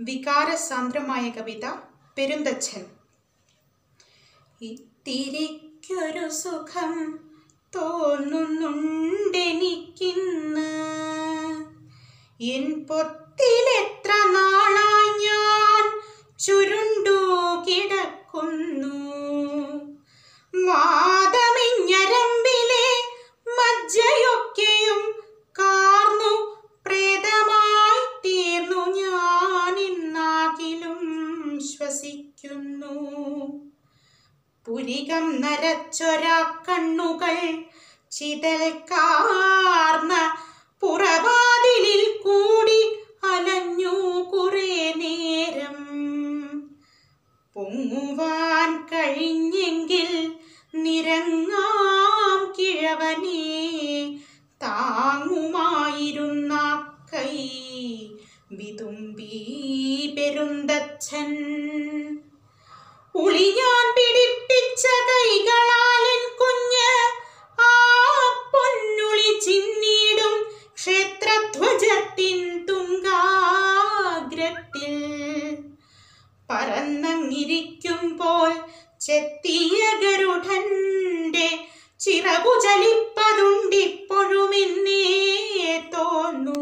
വികാരസാന്ദ്രമായ കവിത പെരുന്തച്ഛൻ ഇത്തിരിക്കൊരു സുഖം തോന്നുന്നുണ്ടെനിക്കിന്ന് എൻ പൊത്തിലെത്ര നാളായി ഞാൻ ചുരുണ്ടു കിടക്കുന്നു വാദമിഞ്ഞരമ്പിലെ മജ്ജയൊക്കെയും കാർന്നു പ്രേതമായി തീർന്നു ഞാൻ ഇന്നാകിലും ശ്വസിക്കുന്നു പുരികം നരച്ചൊരാ കണ്ണുകൾ ചിതൽ കാർന്ന പുറവാതിലിൽ കൂടി അലഞ്ഞു കുറെ നേരം പൊങ്ങുവാൻ കഴിഞ്ഞെങ്കിൽ നിരങ്ങാം കിഴവനെ താങ്ങുമായിരുന്ന കൈ വിതുമ്പി പെരുന്തച്ഛൻ ഉളിയാൻ പിടിപ്പിച്ച കൈകളാലൻ കുഞ്ഞ് ആ പൊന്നുളി ചിന്നിടും ക്ഷേത്രധ്വജത്തിൻ തുങ്കാഗ്രത്തിൽ പറന്നങ്ങിരിക്കുമ്പോൾ ചെത്തിയ ഗരുഡന്റെ ചിറകു ചലിപ്പതുണ്ടിപ്പോഴുമെന്നേ തോന്നു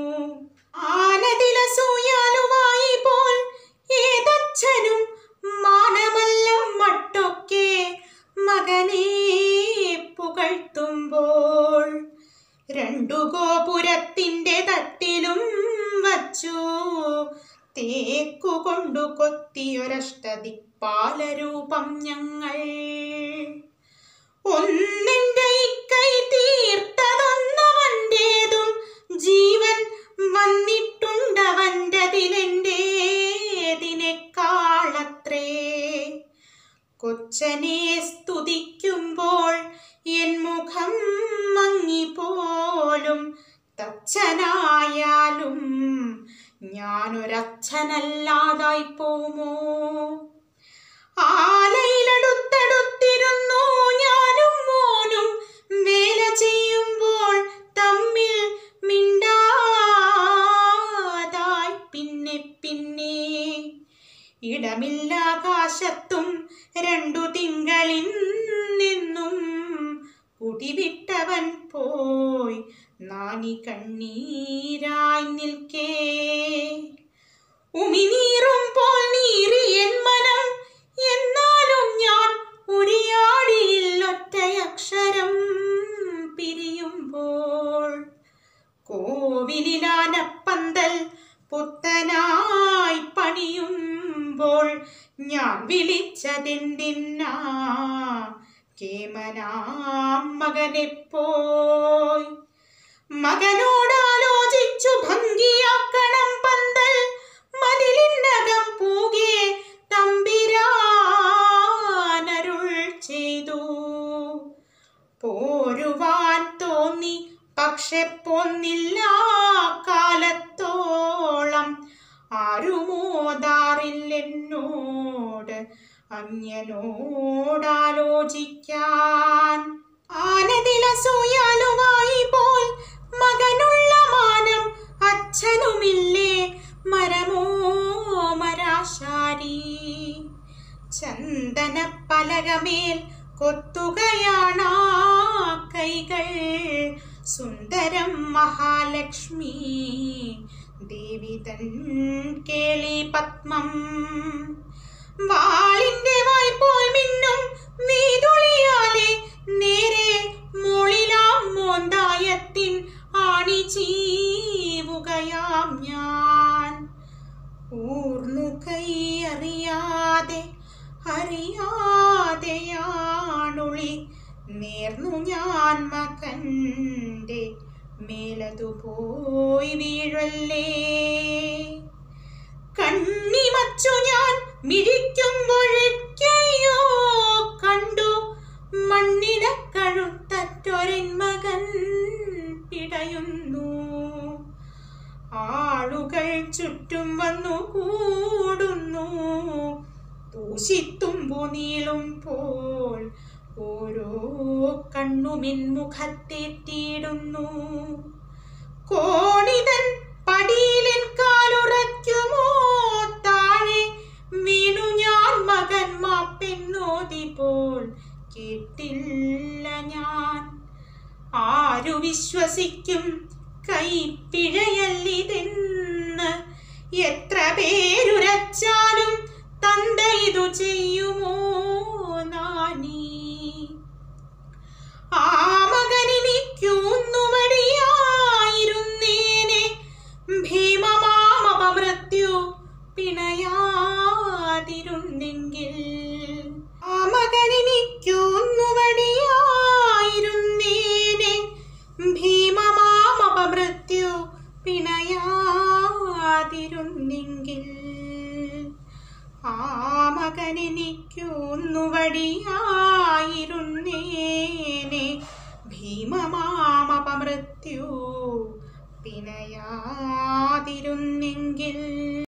ആനതിലസൂയാലുമായി പോൽ ഏതച്ഛനും മാനമല്ലം മട്ടൊക്കെ മകനെ പുകഴ്ത്തുമ്പോൾ രണ്ടു ഗോപുരത്തിന്റെ തട്ടിലും വച്ചു തേക്കുകൊണ്ടു കൊത്തിയൊരഷ്ടദിക്പാലരൂപം ഞങ്ങൾ ഒന്നെന്റെ ഇക്കൈ തീർത്തതൊന്നവന്റേതും ജീവൻ വന്നിട്ടുണ്ടവൻ്റെതിലെൻ്റേതിനെക്കാളത്രേ കൊച്ചനെ സ്തുതിക്കുമ്പോൾ എൻ മുഖം മങ്ങിപ്പോലും തച്ചനായാലും ഞാനൊരച്ഛനല്ലാതായി പോമോ ആലയിലടുത്തടുത്തിരുന്നു ഞാനും മോനും വേല ചെയ്യുമ്പോൾ തമ്മിൽ മിണ്ടാതായി പിന്നെ പിന്നെ ഇടമില്ലാകാശത്തും രണ്ടു തിങ്കളിൽ നിന്നും കുടിവിട്ടവൻ പോയി നാനി കണ്ണീരായി നിൽക്കേ ഉമിനീറും പോൽ നീറിയൻ മനം എന്നാലും ഞാൻ ഉരിയാടിയിൽ ഒറ്റയക്ഷരം പിരിയുമ്പോൾ കോവിലിലാനപ്പന്തൽ പുത്തനായി പണിയുമ്പോൾ ഞാൻ വിളിച്ചതെന്തിന്നാ കേമനാം മകനെ പോയി മകനോടാലോചിച്ചു ഭംഗിയാക്കണം പന്തൽ മതിലിനകം പൂകെ തമ്പിരാനരുൾ ചെയ്തു പോരുവാൻ തോന്നി പക്ഷെ പോന്നില്ല കാലത്തോളം ആരുമോതാറില്ലെന്നോട് അന്യനോടാലോചിക്കാൻ ആനതിലസൂയാലുമായി പോൽ മകനുള്ള മാനം അച്ഛനുമില്ലേ മരമോ മരാശാരി ചന്ദന പലകമേൽ കൊത്തുകയാണ് കൈകൾ സുന്ദരം മഹാലക്ഷ്മി ദേവി തൻ കേളി പത്മം വാളിന്റെ വായ്പോൽ മിന്നും വീതുളിയാലെ നേരെ മുളിലാം മോന്തായത്തിൻ ആണി ചീവുകയാം ഞാൻ ഊർന്നു കൈ അറിയാതെ അറിയാതെയാണുളി നേർന്നു ഞാൻ മകന്റെ മേലതു പോയി വീഴല്ലേ കണ്ണിമച്ചു ഞാൻ മിഴിക്കുമ്പോഴേക്കയ്യോ കണ്ടു മണ്ണിന കഴുത്തറ്റൊരൻ മകൻ പിടയുന്നു ആളുകൾ ചുറ്റും വന്നു കൂടുന്നു തൂശിത്തുമ്പു നീളും പോൽ ഓരോ കണ്ണുമിൻ മുഖത്തെത്തിയിടുന്നു കോണിതൻ പടിയിലൻ കാലുറയ്ക്കുമോ പോൽ കേട്ടില്ല ഞാൻ ആരു വിശ്വസിക്കും കൈപ്പിഴയല്ലിതെന്ന് എത്ര പേരുരച്ചാലും തന്ത ഇതു ചെയ്യുമോ നാനീ ആ മകനിനിക്കൊന്നുമടിയായിരുന്നേനെ ഭീമമാമപമൃത്യു പിണയാതിരുന്നെങ്കിൽ ആ മകനിനിക്കൊന്നുമടിയായിരുന്നേനെ ഭീമമാമപമൃത്യു പിണയാതിരുന്നെങ്കിൽ ആ മകനെനിക്കൊന്നുവടിയായിരുന്നേനെ ഭീമമാമപമൃത്യു പിണയാതിരുന്നെങ്കിൽ